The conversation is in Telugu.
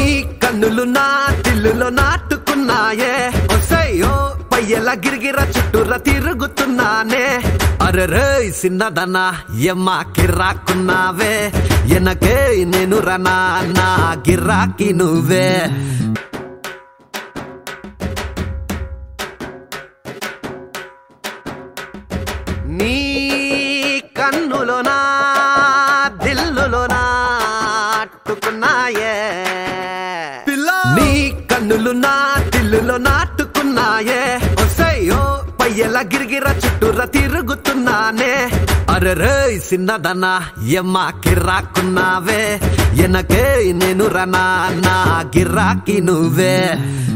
నీ కన్నులు నా తిల్లులో నాటుకున్నాయే ఒసయ్యో పయ్యల గిరిగిర చుట్టూర తిరుగుతున్నానే అరే రే సిన్నదనా ఎమ్మ కిర్రాకున్నావే ఎనకే నేను రనా నా గిరాకి నువ్వే నీ కన్నులోనా దిల్లులోనా అట్టుకున్నాయే నీ కన్నులు నా దిల్లులో నాటుకున్నాయే ఒసయ్యో పయ్యల గిరిగిర చుట్టూర తిరుగుతున్నానే అరే రే సిన్నదనా ఎమ్మ కిర్రాకున్నావే ఎనకే నేను రనా నా గిరాకి నువ్వే